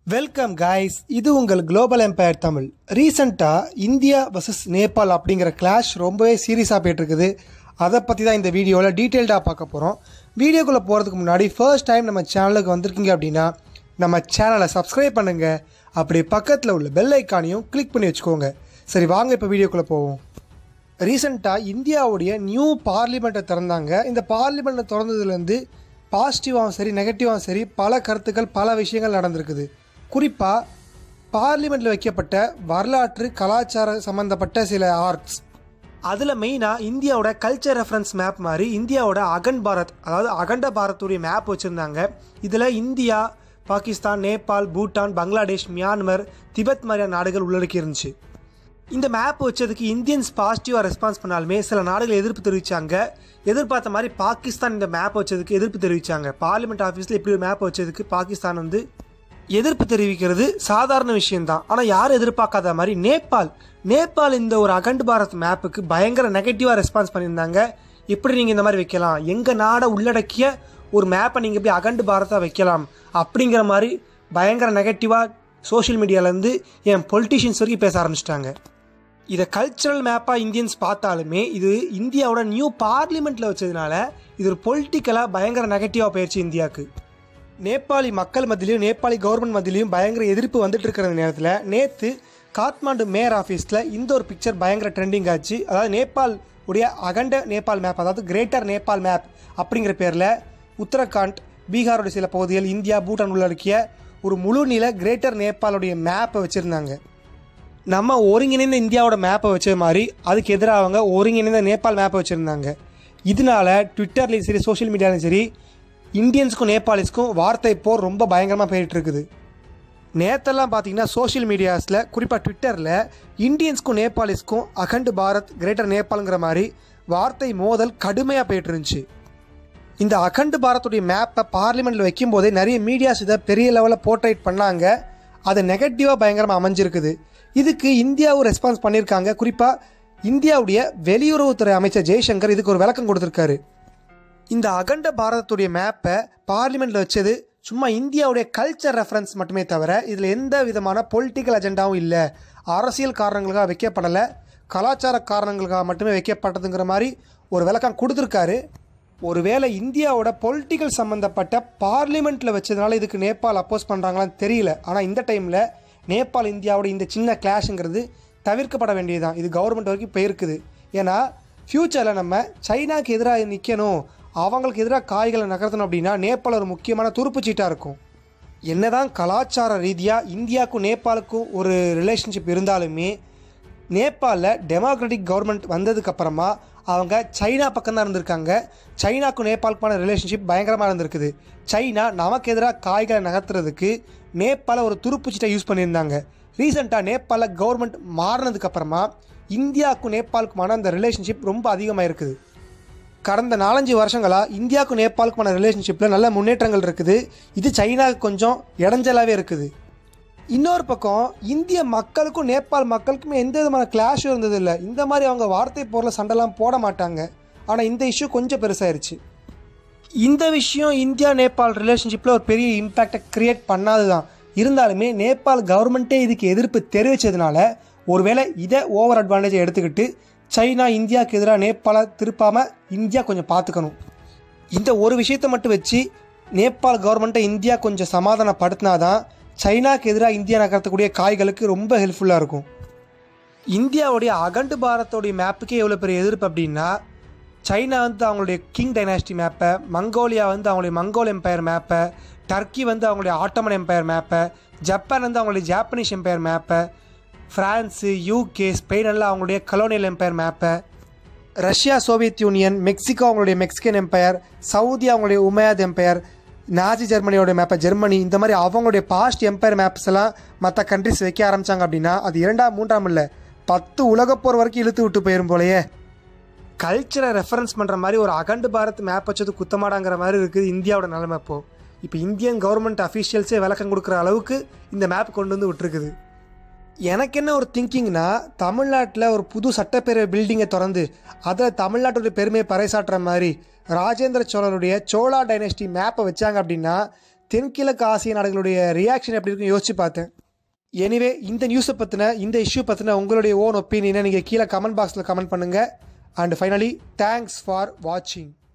welcome guys இது உங்கள் global empire Tamil ரீசெண்டாக இந்தியா வர்சஸ் நேபாள் அப்படிங்கிற கிளாஷ் ரொம்பவே சீரியஸாக போயிட்டு இருக்குது அதை பற்றி தான் இந்த வீடியோவில் டீட்டெயில்டாக பார்க்க போகிறோம் வீடியோக்குள்ளே போகிறதுக்கு முன்னாடி ஃபர்ஸ்ட் டைம் நம்ம சேனலுக்கு வந்திருக்கீங்க அப்படின்னா நம்ம சேனலை சப்ஸ்கிரைப் பண்ணுங்கள் அப்படி பக்கத்தில் உள்ள பெல் ஐக்கானையும் கிளிக் பண்ணி வச்சுக்கோங்க சரி வாங்க இப்போ வீடியோக்குள்ளே போவோம் ரீசெண்டாக இந்தியாவுடைய நியூ பார்லிமெண்ட்டை திறந்தாங்க இந்த பார்லிமெண்ட்டை திறந்ததுலேருந்து பாசிட்டிவாகவும் சரி நெகட்டிவாகவும் சரி பல கருத்துக்கள் பல விஷயங்கள் நடந்திருக்குது குறிப்பாக பார்லிமெண்ட்டில் வைக்கப்பட்ட வரலாற்று கலாச்சார சம்மந்தப்பட்ட சில ஆர்ட்ஸ் அதில் மெயினாக இந்தியாவோட கல்ச்சர் ரெஃபரன்ஸ் மேப் மாதிரி இந்தியாவோட அகண்ட் பாரத் அதாவது அகண்ட பாரத்துடைய மேப் வச்சுருந்தாங்க இதில் India Pakistan Nepal Bhutan Bangladesh Myanmar Tibet மாதிரியான நாடுகள் உள்ளடக்கி இருந்துச்சு இந்த மேப் வச்சதுக்கு இந்தியன்ஸ் பாசிட்டிவாக ரெஸ்பான்ஸ் பண்ணாலுமே சில நாடுகள் எதிர்ப்பு தெரிவித்தாங்க எதிர்பார்த்த மாதிரி பாகிஸ்தான் இந்த மேப் வச்சதுக்கு எதிர்ப்பு தெரிவித்தாங்க பார்லிமெண்ட் ஆஃபீஸில் இப்படி ஒரு மேப் வச்சதுக்கு பாகிஸ்தான் வந்து எதிர்ப்பு தெரிவிக்கிறது சாதாரண விஷயம்தான் ஆனால் யாரும் எதிர்பார்க்காத மாதிரி நேபாள் நேபாள் இந்த ஒரு அகண்ட் பாரத் மேப்புக்கு பயங்கர நெகட்டிவாக ரெஸ்பான்ஸ் பண்ணியிருந்தாங்க எப்படி நீங்கள் இந்த மாதிரி வைக்கலாம் எங்கள் நாடை உள்ளடக்கிய ஒரு மேப்பை நீங்கள் எப்படி அகண்ட் பாரதாக வைக்கலாம் அப்படிங்கிற மாதிரி பயங்கர நெகட்டிவாக சோஷியல் மீடியாவிலேருந்து என் பொலிட்டிஷியன்ஸ் வரைக்கும் பேச ஆரம்பிச்சிட்டாங்க இதை கல்ச்சரல் மேப்பாக இந்தியன்ஸ் பார்த்தாலுமே இது இந்தியாவோட நியூ பார்லிமெண்ட்டில் வச்சதுனால இது ஒரு பொலிட்டிக்கலாக பயங்கர நெகட்டிவாக போயிடுச்சு இந்தியாவுக்கு நேபாளி மக்கள் மத்தியிலையும் நேபாளி கவர்மெண்ட் மத்தியிலையும் பயங்கர எதிர்ப்பு வந்துட்டு இருக்கிற நேரத்தில் நேற்று காத்மாண்டு மேயர் ஆஃபீஸில் இந்த ஒரு பிக்சர் பயங்கர ட்ரெண்டிங் ஆச்சு அதாவது நேபாள் உடைய அகண்ட நேபாள் மேப் அதாவது கிரேட்டர் நேபாள் மேப் அப்படிங்கிற பேரில் உத்தரகாண்ட் பீகாரோட சில பகுதிகள் இந்தியா பூட்டான் உள்ளடக்கிய ஒரு முழு நில கிரேட்டர் நேபாளுடைய மேப்பை வச்சுருந்தாங்க நம்ம ஒருங்கிணைந்த இந்தியாவோட மேப்பை வச்ச மாதிரி அதுக்கு எதிராக அவங்க ஒருங்கிணைந்த நேபாள் மேப்பை வச்சுருந்தாங்க இதனால ட்விட்டர்லேயும் சரி சோஷியல் மீடியாலையும் சரி இந்தியன்ஸுக்கும் நேபாளிஸ்க்கும் வார்த்தை போர் ரொம்ப பயங்கரமாக போயிட்டு இருக்குது நேத்தெல்லாம் பார்த்தீங்கன்னா சோஷியல் மீடியாஸில் குறிப்பாக ட்விட்டரில் இந்தியன்ஸ்க்கும் நேபாளிஸ்க்கும் அகண்ட் பாரத் கிரேட்டர் நேபாளுங்கிற மாதிரி வார்த்தை மோதல் கடுமையாக போயிட்டு இருந்துச்சு இந்த அகண்ட் பாரத்துடைய மேப்பை பார்லிமெண்ட்டில் வைக்கும்போதே நிறைய மீடியாஸ் இதை பெரிய லெவலில் போர்ட்ரேட் பண்ணாங்க அது நெகட்டிவாக பயங்கரமாக அமைஞ்சிருக்குது இதுக்கு இந்தியாவும் ரெஸ்பான்ஸ் பண்ணியிருக்காங்க குறிப்பாக இந்தியாவுடைய வெளியுறவுத்துறை அமைச்சர் ஜெய்சங்கர் இதுக்கு ஒரு விளக்கம் கொடுத்துருக்காரு இந்த அகண்ட பாரதத்துடைய மேப்பை பார்லிமெண்ட்டில் வச்சது சும்மா இந்தியாவுடைய கல்ச்சர் ரெஃபரன்ஸ் மட்டுமே தவிர இதில் எந்த விதமான பொலிட்டிக்கல் அஜெண்டாவும் இல்லை அரசியல் காரணங்களுக்காக வைக்கப்படலை கலாச்சார காரணங்களுக்காக மட்டுமே வைக்கப்பட்டதுங்கிற மாதிரி ஒரு விளக்கம் கொடுத்துருக்காரு ஒருவேளை இந்தியாவோட பொலிட்டிக்கல் சம்மந்தப்பட்ட பார்லிமெண்ட்டில் வச்சதுனால இதுக்கு நேபாள் அப்போஸ் பண்ணுறாங்களான்னு தெரியல ஆனால் இந்த டைமில் நேபாள் இந்தியாவோட இந்த சின்ன கிளாஷுங்கிறது தவிர்க்கப்பட வேண்டியதுதான் இது கவர்மெண்ட் வரைக்கும் போயிருக்குது ஏன்னா ஃப்யூச்சரில் நம்ம சைனாக்கு எதிராக நிற்கணும் அவங்களுக்கு எதிராக காய்களை நகர்த்தணும் அப்படின்னா நேபாள் ஒரு முக்கியமான துருப்புச்சீட்டாக இருக்கும் என்னதான் கலாச்சார ரீதியாக இந்தியாவுக்கும் நேபாளுக்கும் ஒரு ரிலேஷன்ஷிப் இருந்தாலுமே நேபாளில் டெமோக்ராட்டிக் கவர்மெண்ட் வந்ததுக்கப்புறமா அவங்க சைனா பக்கம் தான் இருந்திருக்காங்க சைனாக்கும் நேபாளுக்குமான ரிலேஷன்ஷிப் பயங்கரமாக இருந்திருக்குது சைனா நமக்கு எதிராக காய்களை நகர்த்துறதுக்கு நேபாள ஒரு துருப்புச்சீட்டை யூஸ் பண்ணியிருந்தாங்க ரீசெண்டாக நேபாளில் கவர்மெண்ட் மாறினதுக்கப்புறமா இந்தியாவுக்கும் நேபாளுக்குமான அந்த ரிலேஷன்ஷிப் ரொம்ப அதிகமாக இருக்குது கடந்த நாலஞ்சு வருஷங்களாக இந்தியாவுக்கும் நேபாளுக்குமான ரிலேஷன்ஷிப்பில் நல்ல முன்னேற்றங்கள் இருக்குது இது சைனாவுக்கு கொஞ்சம் இடைஞ்சலாகவே இருக்குது இன்னொரு பக்கம் இந்திய மக்களுக்கும் நேபாள் மக்களுக்குமே எந்த விதமான கிளாஷும் இருந்தது இல்லை இந்த மாதிரி அவங்க வார்த்தை போரில் சண்டைலாம் போட மாட்டாங்க ஆனால் இந்த இஷ்யூ கொஞ்சம் பெருசாயிருச்சு இந்த விஷயம் இந்தியா நேபாள் ரிலேஷன்ஷிப்பில் ஒரு பெரிய இம்பேக்டை க்ரியேட் பண்ணாது தான் இருந்தாலுமே நேபாள் கவர்மெண்ட்டே இதுக்கு எதிர்ப்பு தெரிவித்ததுனால ஒருவேளை இதை ஓவர் அட்வான்டேஜை எடுத்துக்கிட்டு சைனா இந்தியாவுக்கு எதிராக நேபாளை திருப்பாமல் இந்தியா கொஞ்சம் பார்த்துக்கணும் இந்த ஒரு விஷயத்தை மட்டும் வச்சு நேபாள் கவர்மெண்ட்டை இந்தியா கொஞ்சம் சமாதானப்படுத்தினாதான் சைனாக்கு எதிராக இந்தியா நகர்த்தக்கூடிய காய்களுக்கு ரொம்ப ஹெல்ப்ஃபுல்லாக இருக்கும் இந்தியாவுடைய அகண்டு பாரத்தோடைய மேப்புக்கே எவ்வளோ பெரிய எதிர்ப்பு அப்படின்னா சைனா வந்து அவங்களுடைய கிங் டைனாஸ்டி மேப்பை மங்கோலியா வந்து அவங்களுடைய மங்கோல் எம்பையர் மேப்பை டர்க்கி வந்து அவங்களுடைய ஆட்டோமன் எம்பையர் மேப்பை ஜப்பான் வந்து அவங்களுடைய ஜாப்பனீஸ் எம்பையர் மேப்பை ஃப்ரான்ஸு யூகே ஸ்பெயின் எல்லாம் அவங்களுடைய கலோனியல் எம்பையர் மேப்பை ரஷ்யா சோவியத் யூனியன் மெக்சிகோ அவங்களுடைய மெக்சிகன் எம்பையர் சவுதி அவங்களுடைய உமையாத் எம்பையர் நாஜி ஜெர்மனியோட மேப்பை ஜெர்மனி இந்த மாதிரி அவங்களுடைய பாஸ்ட் எம்பையர் மேப்ஸ் எல்லாம் மற்ற கண்ட்ரிஸ் வைக்க ஆரம்பித்தாங்க அப்படின்னா அது இரண்டாம் மூன்றாம் இல்லை பத்து உலகப்போர் வரைக்கும் இழுத்து விட்டு போயிரும் போலயே கல்ச்சரை ரெஃபரன்ஸ் பண்ணுற மாதிரி ஒரு அகண்டு பாரத் மேப் வச்சது குத்தமாடாங்கிற மாதிரி இருக்குது இந்தியாவோட நிலைமை இப்போ இப்போ இந்தியன் கவர்மெண்ட் அஃபீஷியல்ஸே விளக்கம் கொடுக்குற அளவுக்கு இந்த மேப் கொண்டு வந்து விட்டுருக்குது எனக்கு என்ன ஒரு திங்கிங்னா தமிழ்நாட்டில் ஒரு புது சட்டப்பேரவை பில்டிங்கை திறந்து அதை தமிழ்நாட்டுடைய பெருமையை பறைசாற்றுற மாதிரி ராஜேந்திர சோழருடைய சோழா டைனஸ்டி மேப்பை வச்சாங்க அப்படின்னா தென்கிழக்கு ஆசிய நாடுகளுடைய ரியாக்ஷன் எப்படி இருக்குன்னு யோசிச்சு பார்த்தேன் எனிவே இந்த நியூஸை பற்றின இந்த இஷ்யூ பற்றின உங்களுடைய ஓன் ஒப்பீனியனை நீங்கள் கீழே கமெண்ட் பாக்ஸில் கமெண்ட் பண்ணுங்கள் அண்ட் ஃபைனலி தேங்க்ஸ் ஃபார் வாட்சிங்